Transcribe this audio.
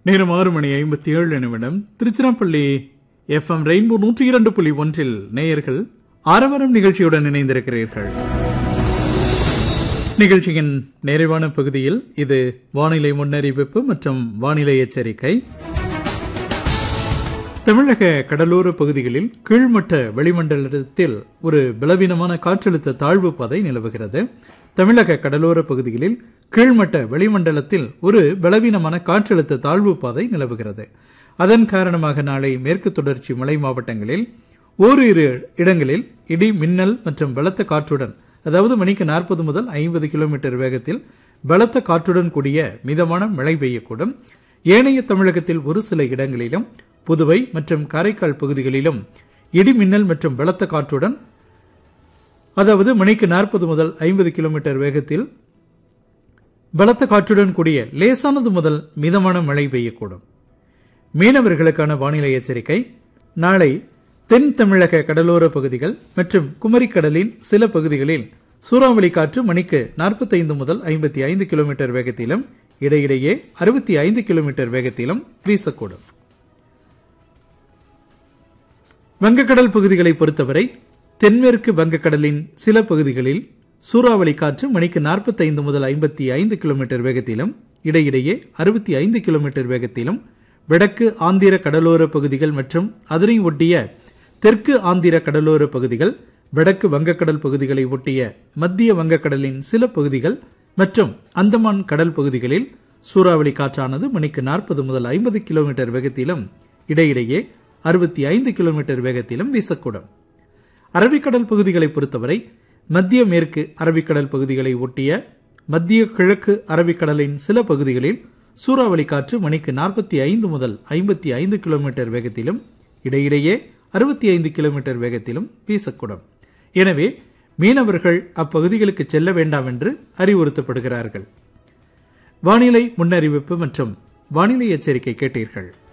நேரம் ஆறு மணி ஐம்பத்தி ஏழு நிமிடம் திருச்சிராப்பள்ளி எஃப்எம் ரெயின்போ நூற்றி இரண்டு புள்ளி ஒன்றில் நேயர்கள் ஆரவாரம் நிகழ்ச்சியுடன் இணைந்திருக்கிறீர்கள் நிகழ்ச்சியின் நிறைவான பகுதியில் இது வானிலை முன்னறிவிப்பு மற்றும் வானிலை எச்சரிக்கை தமிழக கடலோர பகுதிகளில் கீழ்மட்ட வளிமண்டலத்தில் ஒரு பலவீனமான காற்றழுத்த தாழ்வு பாதை நிலவுகிறது தமிழக கடலோர பகுதிகளில் கீழ்மட்ட வளிமண்டலத்தில் ஒரு பலவீனமான காற்றழுத்த தாழ்வு பாதை நிலவுகிறது அதன் காரணமாக நாளை மேற்கு தொடர்ச்சி மலை மாவட்டங்களில் ஓரிரு இடங்களில் இடி மின்னல் மற்றும் பலத்த காற்றுடன் அதாவது மணிக்கு நாற்பது முதல் ஐம்பது கிலோமீட்டர் வேகத்தில் பலத்த காற்றுடன் கூடிய மிதமான மழை பெய்யக்கூடும் ஏனைய தமிழகத்தில் ஒரு சில இடங்களிலும் புதுவை மற்றும் காரைக்கால் பகுதிகளிலும் இடி மின்னல் மற்றும் பலத்த காற்றுடன் அதாவது மணிக்கு நாற்பது முதல் ஐம்பது கிலோமீட்டர் வேகத்தில் பலத்த காற்றுடன் கூடிய லேசானது முதல் மிதமான மழை பெய்யக்கூடும் மீனவர்களுக்கான வானிலை எச்சரிக்கை நாளை தென் தமிழக கடலோர பகுதிகள் மற்றும் குமரிக்கடலின் சில பகுதிகளில் சூறாவளி காற்று மணிக்கு நாற்பத்தைந்து முதல் ஐம்பத்தி ஐந்து கிலோமீட்டர் வேகத்திலும் இடையிடையே அறுபத்தி ஐந்து கிலோமீட்டர் வேகத்திலும் வீசக்கூடும் வங்கக்கடல் பகுதிகளை பொறுத்தவரை தென்மேற்கு வங்கக்கடலின் சில பகுதிகளில் சூறாவளி காற்று மணிக்கு நாற்பத்தைந்து முதல் ஐம்பத்தி ஐந்து கிலோமீட்டர் வேகத்திலும் இடையிடையே அறுபத்தி ஐந்து கிலோமீட்டர் வேகத்திலும் வடக்கு ஆந்திர கடலோர பகுதிகள் மற்றும் அதனை ஒட்டிய தெற்கு ஆந்திர கடலோர பகுதிகள் வடக்கு வங்கக்கடல் பகுதிகளை ஒட்டிய மத்திய வங்கக்கடலின் சில பகுதிகள் மற்றும் அந்தமான் கடல் பகுதிகளில் சூறாவளி காற்றானது மணிக்கு நாற்பது முதல் ஐம்பது கிலோமீட்டர் வேகத்திலும் இடையிடையே அறுபத்தி ஐந்து கிலோமீட்டர் வேகத்திலும் வீசக்கூடும் அரபிக்கடல் பகுதிகளை பொறுத்தவரை மத்திய மேற்கு அரபிக்கடல் பகுதிகளை ஒட்டிய மத்திய கிழக்கு அரபிக்கடலின் சில பகுதிகளில் சூறாவளி காற்று மணிக்கு நாற்பத்தி ஐந்து முதல் ஐம்பத்தி ஐந்து கிலோமீட்டர் வேகத்திலும் இடையிடையே அறுபத்தி ஐந்து கிலோமீட்டர் வேகத்திலும் வீசக்கூடும் எனவே மீனவர்கள் அப்பகுதிகளுக்கு செல்ல வேண்டாம் என்று அறிவுறுத்தப்படுகிறார்கள் வானிலை முன்னறிவிப்பு மற்றும் வானிலை எச்சரிக்கை கேட்டீர்கள்